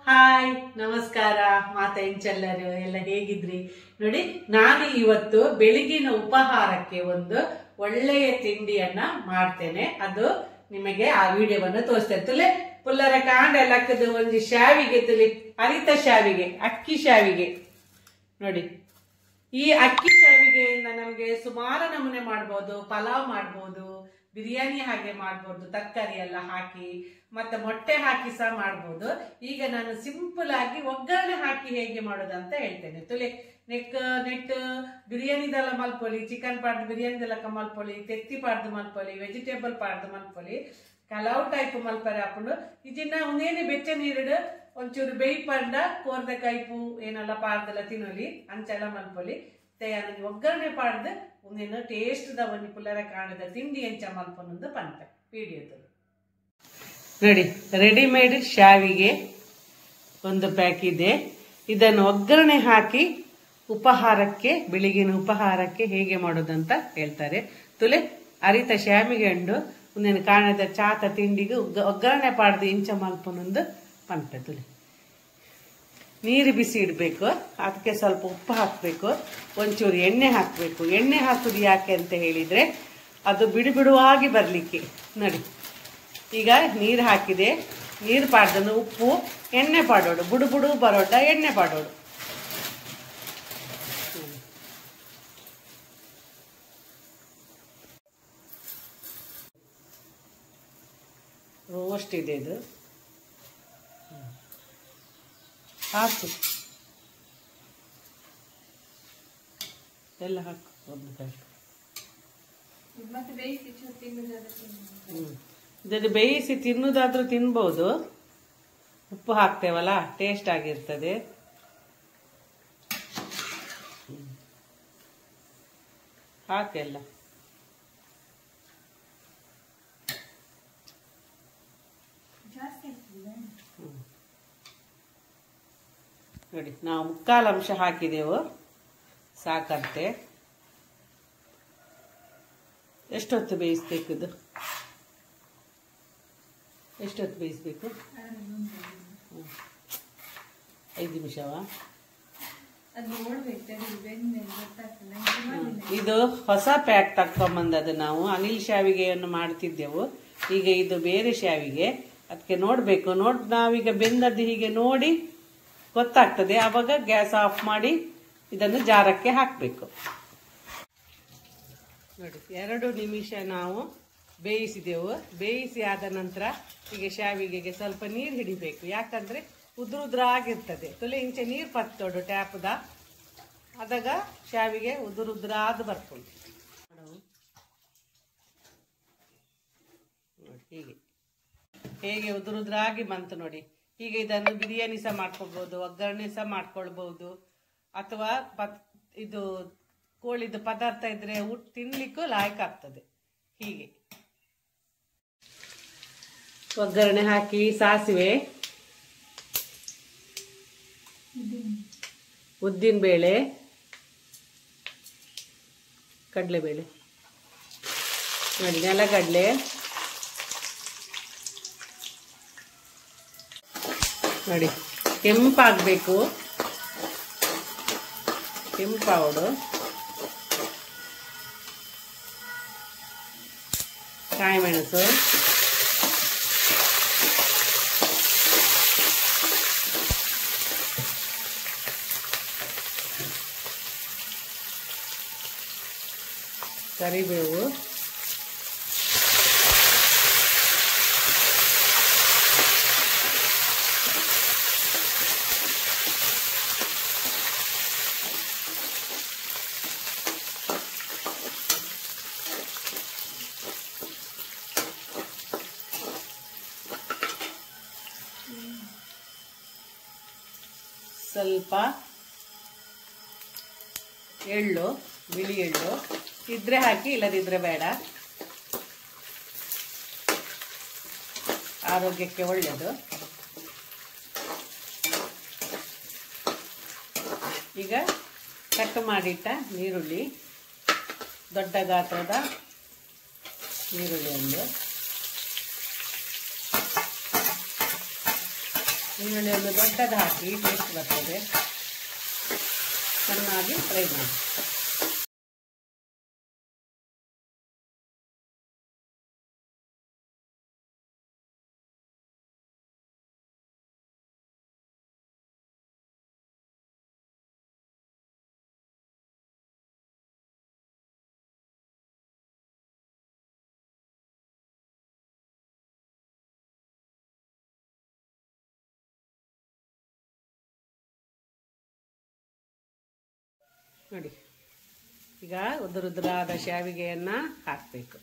Hi ನಮಸ್ಕಾರ ಮಾತಾ ಇಂಚೆಲ್ಲರು ಎಲ್ಲ ಹೇಗಿದ್ರಿ ನೋಡಿ ನಾನು ಇವತ್ತು ಬೆಳಗಿನ ಉಪಹಾರಕ್ಕೆ ಒಂದು ಒಳ್ಳೆಯ ತಿಂಡಿಯನ್ನ ಮಾಡ್ತೇನೆ ಅದು ನಿಮಗೆ ಆ ವಿಡಿಯೋವನ್ನು ತೋರಿಸ್ತೇನೆ ತುಲೆ ಪುಲ್ಲರ ಕಾಂಡ ಲೆಕ್ಕದ ಒಂದು ಶಾವಿಗೆ ತುಲಿ ಹರಿತ ಶಾವಿಗೆ ಅಕ್ಕಿ ಶಾವಿಗೆ ನೋಡಿ ಈ ಅಕ್ಕಿ ಶಾವಿಗೆಯಿಂದ ನಮಗೆ ಸುಮಾರು ನಮೂನೆ ಮಾಡ್ಬೋದು ಪಲಾವ್ ಮಾಡ್ಬೋದು ಬಿರಿಯಾನಿ ಹಾಗೆ ಮಾಡ್ಬೋದು ತರಕಾರಿ ಎಲ್ಲ ಹಾಕಿ ಮತ್ತೆ ಮೊಟ್ಟೆ ಹಾಕಿ ಸಹ ಮಾಡ್ಬೋದು ಈಗ ನಾನು ಸಿಂಪಲ್ ಆಗಿ ಒಗ್ಗರಣೆ ಹಾಕಿ ಹೇಗೆ ಮಾಡೋದು ಅಂತ ಹೇಳ್ತೇನೆ ತುಲೆ ನೆಕ್ ನೆಟ್ ಬಿರಿಯಾನಿದೆಲ್ಲ ಮಲ್ಪೊಲಿ ಚಿಕನ್ ಪಾಡ್ದು ಬಿರಿಯಾನಿದೆಲ್ಲ ಮಲ್ಪೊಲಿ ತೆತ್ತಿ ಪಾಡ್ದು ಮಲ್ಪೊಲಿ ವೆಜಿಟೇಬಲ್ ಪಾಡ್ದು ಮಲ್ಪೊಲಿ ಕೆಲವು ಟೈಪ್ ಮಲ್ಪರೆ ಹಾಕೊಂಡು ಇದನ್ನ ಒಂದೇನೆ ಬೆಚ್ಚ ನೀರಿಡು ಒಂಚೂರು ಬೇಯಿ ಪಂಡ ಕೋರ್ದ ಕೈಪು ಏನೆಲ್ಲ ಪಾಡ್ದೆಲ್ಲ ತಿನ್ನೋಲಿ ಅಂಚೆಲ್ಲ ಮಲ್ಪೊಲಿ ತಯಾರಿ ಒಗ್ಗರಣೆ ಪಾಡ್ದು ಒಂದೇನು ಟೇಸ್ಟ್ ದ ಒಂದು ಪುಲ್ಲರ ಕಾಣದ ತಿಂಡಿ ಎಂಚ ಮಲ್ಪೊಂದು ಪಂತ ವಿಡಿಯೋದಲ್ಲಿ ನೋಡಿ ರೆಡಿಮೇಡ್ ಶಾವಿಗೆ ಒಂದು ಪ್ಯಾಕ್ ಇದೆ ಇದನ್ನು ಒಗ್ಗರಣೆ ಹಾಕಿ ಉಪಹಾರಕ್ಕೆ ಬೆಳಿಗಿನ ಉಪಹಾರಕ್ಕೆ ಹೇಗೆ ಮಾಡೋದಂತ ಹೇಳ್ತಾರೆ ತುಲೆ ಅರಿತ ಶಾಮಿಗೆ ಹಣ್ಣು ಒಂದೇನು ಕಾಣದ ಚಾತ ತಿಂಡಿಗೆ ಒಗ್ಗ- ಒಗ್ಗರಣೆ ಪಾಡ್ದು ಇಂಚ ಮಲ್ಪನೊಂದು ಪಂಟ ತುಲೆ ನೀರು ಬಿಸಿ ಇಡಬೇಕು ಅದಕ್ಕೆ ಸ್ವಲ್ಪ ಉಪ್ಪು ಹಾಕಬೇಕು ಒಂಚೂರು ಎಣ್ಣೆ ಹಾಕಬೇಕು ಎಣ್ಣೆ ಹಾಕುದು ಯಾಕೆ ಅಂತ ಹೇಳಿದರೆ ಅದು ಬಿಡು ಬಿಡುವಾಗಿ ಬರಲಿಕ್ಕೆ ನೋಡಿ ಈಗ ನೀರು ಹಾಕಿದೆ ನೀರು ಪಾಡ್ದನು ಉಪ್ಪು ಎಣ್ಣೆ ಪಾಡೋಡು ಬುಡು ಬುಡು ಬರೋಡ ಎಣ್ಣೆ ಪಾಡೋಡು ರೋಸ್ಟ್ ಇದೆ ಇದು ಹಾಕು ಎಲ್ಲ ಹಾಕು ಒಂದು ಪ್ಯಾಕ್ ಮತ್ತೆ ಬೇಯಿಸಿ ಚೂರು ತಿನ್ನುವುದಾದ್ರೆ ತಿನ್ನು. ಹ್ಮ್. ಇದನ್ನು ಬೇಯಿಸಿ ತಿನ್ನುವುದಾದ್ರೂ ತಿನ್ಬೋದು ಉಪ್ಪು ಹಾಕ್ತೇವಲ್ಲ ಟೇಸ್ಟ್ ಆಗಿರ್ತದೆ ಹ್ಮ್. ಹಾಕೆಲ್ಲ ಜಾಸ್ತಿ ಆಗ್ತದೆ ನೋಡಿ ನಾವು ಮುಕ್ಕಾಲು ಅಂಶ ಹಾಕಿದೆವು ಸಾಕಂತೆ ಎಷ್ಟೊತ್ತು ಬೇಯಿಸ್ಬೇಕು ಇದು ಎಷ್ಟೊತ್ತು ಬೇಯಿಸ್ಬೇಕು ಐದು ನಿಮಿಷವಾ ಅದು ನೋಡ್ಬೇಕು ತೆಗೆದು ಬೆಂದ್ಮೇಲೆ ಗೊತ್ತಾಗ್ತದೆ ನಂಗೆ ಸುಮಾರು ದಿನ ಇದು ಹೊಸ ಪ್ಯಾಕ್ ತಕೊಂಬಂದದ್ದು ನಾವು ಅನಿಲ್ ಶಾವಿಗೆಯನ್ನು ಮಾಡ್ತಿದ್ದೆವು ಈಗ ಇದು ಬೇರೆ ಶಾವಿಗೆ ಅದಕ್ಕೆ ನೋಡಬೇಕು ನೋಡ್ ನಾವೀಗ ಬೆಂದದ್ದು ಹೀಗೆ ನೋಡಿ ಗೊತ್ತಾಗ್ತದೆ ಆವಾಗ ಗ್ಯಾಸ್ ಆಫ್ ಮಾಡಿ ಇದನ್ನು ಜಾರಕ್ಕೆ ಹಾಕಬೇಕು ನೋಡಿ ಎರಡು ನಿಮಿಷ ನಾವು ಬೇಯಿಸಿದೆವು ಬೇಯಿಸಿ ಆದ ನಂತರ ಈಗ ಶಾವಿಗೆಗೆ ಸ್ವಲ್ಪ ನೀರು ಹಿಡಿಬೇಕು ಯಾಕಂದ್ರೆ ಉದ್ರ ಉದ್ರ ಆಗಿರ್ತದೆ ತುಲೆ ಇಂಚೆ ನೀರು ಪತ್ತೋಡು ಟ್ಯಾಪ್ದ ಅದಾಗ ಶಾವಿಗೆ ಉದುರು ಉದುರ ಆದ ಬರ್ಕೊಂಡು ನೋಡಿ ಹೀಗೆ ಹೇಗೆ ಉದುರು ಉದುರ ಆಗಿ ಬಂತು ನೋಡಿ ಈಗ ಇದನ್ನು ಬಿರಿಯಾನಿ ಸಹ ಮಾಡ್ಕೊಳ್ಬಹುದು ಒಗ್ಗರಣೆ ಸಹ ಮಾಡ್ಕೊಳ್ಬಹುದು ಅಥವಾ ಪತ್ ಇದು ಕೋಳಿದು ಪದಾರ್ಥ ಇದ್ರೆ ಊಟ ತಿನ್ಲಿಕ್ಕೂ ಲಾಯಕ್ ಆಗ್ತದೆ ಹೀಗೆ ಒಗ್ಗರಣೆ ಹಾಕಿ ಸಾಸಿವೆ ಉದ್ದಿನ ಬೇಳೆ ಕಡಲೆಬೇಳೆ ನೋಡಿ ನೆಲಗಡಲೆ ನೋಡಿ ಕೆಂಪಾಗಬೇಕು ಕೆಂಪಾವಡು ಕಾಯಿ ಮೆಣಸು ಕರಿಬೇವು ಸ್ವಲ್ಪ ಎಳ್ಳು ಬಿಳಿ ಎಳ್ಳು ಇದ್ರೆ ಹಾಕಿ ಇಲ್ಲದಿದ್ರೆ ಬೇಡ ಆರೋಗ್ಯಕ್ಕೆ ಒಳ್ಳೆಯದು ಈಗ ಕಟ್ ಮಾಡಿಟ್ಟ ನೀರುಳ್ಳಿ ದೊಡ್ಡ ಗಾತ್ರದ ಈರುಳ್ಳಿ ಒಂದು ಈರುಳ್ಳಿ ಒಂದು ದೊಡ್ಡದು ಹಾಕಿ ಟೇಸ್ಟ್ ಬರ್ತದೆ ಚೆನ್ನಾಗಿ ಫ್ರೈ ಮಾಡಿ ನೋಡಿ ಈಗ ಉದುರುದುರಾದ ಶಾವಿಗೆಯನ್ನ ಹಾಕಬೇಕು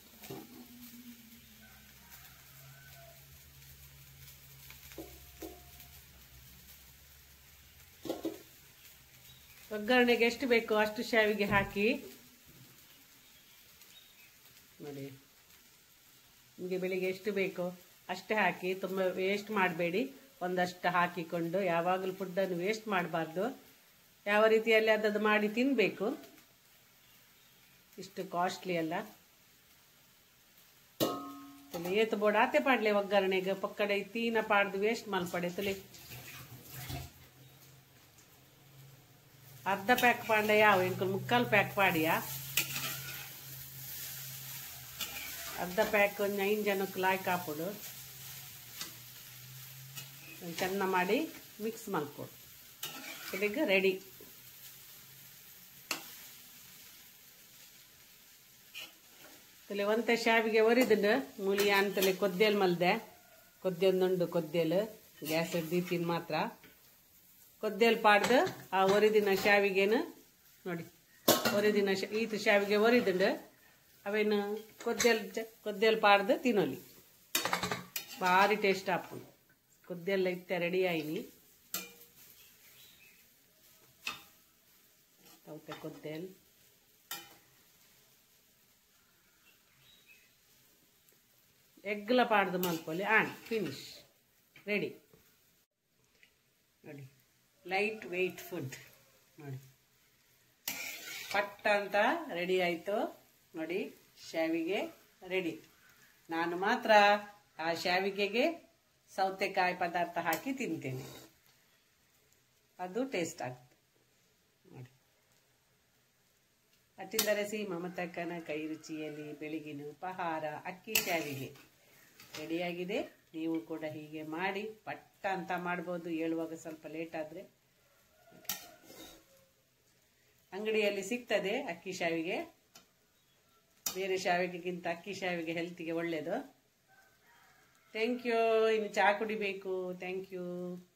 ಒಗ್ಗರಣೆಗೆ ಎಷ್ಟು ಬೇಕು ಅಷ್ಟು ಶಾವಿಗೆ ಹಾಕಿ ನೋಡಿ ನಿಮಗೆ ಬೆಳಿಗ್ಗೆ ಎಷ್ಟು ಬೇಕು ಅಷ್ಟೇ ಹಾಕಿ ತುಂಬ ವೇಸ್ಟ್ ಮಾಡಬೇಡಿ ಒಂದಷ್ಟು ಹಾಕಿಕೊಂಡು ಯಾವಾಗಲೂ ಫುಡ್ಡನ್ನು ವೇಸ್ಟ್ ಮಾಡಬಾರ್ದು ಯಾವ ರೀತಿಯಲ್ಲಿ ಅದನ್ನು ಮಾಡಿ ತಿನ್ನಬೇಕು ಇಷ್ಟು ಕಾಸ್ಟ್ಲಿ ಅಲ್ಲ ತಲೆ ಏತು ಬೋರ್ಡ್ ಆತೆ ಪಾಡ್ಲೆ ಒಗ್ಗರಣೆಗೆ ಪಕ್ಕಡೆ ತೀನ ಪಾಡ್ದು ವೇಸ್ಟ್ ಮಲ್ಪಡೆ ತಲೆ ಅರ್ಧ ಪ್ಯಾಕ್ ಪಾಂಡ ಯಾವ ಇಂಕಲ್ ಮುಕ್ಕಾಲು ಪ್ಯಾಕ್ ಪಾಡಿಯಾ ಅರ್ಧ ಪ್ಯಾಕ್ ಒಂದು ಐದು ಜನಕ್ಕೆ ಲಾಯ್ಕ್ ಹಾಕೋಡು ಚೆನ್ನ ಮಾಡಿ ಮಿಕ್ಸ್ ಮಾಡ್ಕೊಡು ಇದೀಗ ರೆಡಿ ತಲೆ ಒಂತೆ ಶಾವಿಗೆ ಒರಿದಿಂದ ಮುಳಿ ಅಂತಲೆ ಕೊದ್ದೇಲ್ ಮಲ್ದೆ ಕೊದ್ದೆಂದುಂಡು ಕೊದ್ದೇಲು ಗ್ಯಾಸ್ ಹಿಡ್ದೀತೀನಿ ಮಾತ್ರ ಕೊದ್ದೇಲ್ ಪಾಡ್ದು ಆ ಒರಿದಿನ ಶಾವಿಗೆನ ನೋಡಿ ಒರಿದಿನ ಶ ಈತ ಶಾವಿಗೆ ಒರಿದುಂಡು ಅವೇನು ಕೊದ್ದೇಲ್ ಚ- ಕೊದ್ದೇಲ್ ಪಾಡ್ದು ತಿನ್ನೋಲಿ ಭಾರಿ ಟೇಸ್ಟ್ ಆಪು ಕೊದ್ದೆಲ್ಲ ಇತ್ತೆ ರೆಡಿ ಆಯ್ನಿ ತೌತೆ ಕೊದ್ದೇಲ್ ಎಗ್ಲ ಪಾಡ್ದು ಮಲ್ಪೊಲಿ ಆಣ್ ಫಿನಿಶ್ ರೆಡಿ ನೋಡಿ ಲೈಟ್ ವೆಯ್ಟ್ ಫುಡ್ ನೋಡಿ ಪಟ್ಟ ಅಂತ ರೆಡಿ ಆಯಿತು ನೋಡಿ ಶಾವಿಗೆ ರೆಡಿ ನಾನು ಮಾತ್ರ ಆ ಶಾವಿಗೆಗೆ ಸೌತೆಕಾಯಿ ಪದಾರ್ಥ ಹಾಕಿ ತಿಂತೇನೆ ಅದು ಟೇಸ್ಟ್ ಆಗ್ತದೆ ನೋಡಿ ಅಚ್ಚಿಂದರೆ ಸಿ ಮಮತಕ್ಕನ ಕೈ ರುಚಿಯಲ್ಲಿ ಬೆಳಗಿನ ಉಪಹಾರ ಅಕ್ಕಿ ಶಾವಿಗೆ ರೆಡಿಯಾಗಿದೆ ನೀವು ಕೂಡ ಹೀಗೆ ಮಾಡಿ ಪಟ್ಟ ಅಂತ ಮಾಡ್ಬೋದು ಹೇಳುವಾಗ ಸ್ವಲ್ಪ ಲೇಟ್ ಆದರೆ ಅಂಗಡಿಯಲ್ಲಿ ಸಿಗ್ತದೆ ಅಕ್ಕಿ ಶಾವಿಗೆ ಬೇರೆ ಶಾವಿಗೆಗಿಂತ ಅಕ್ಕಿ ಶಾವಿಗೆ ಹೆಲ್ತಿಗೆ ಒಳ್ಳೆಯದು ಥ್ಯಾಂಕ್ ಯು ಇನ್ನು ಚಹಾ ಕುಡಿಬೇಕು ಥ್ಯಾಂಕ್ ಯು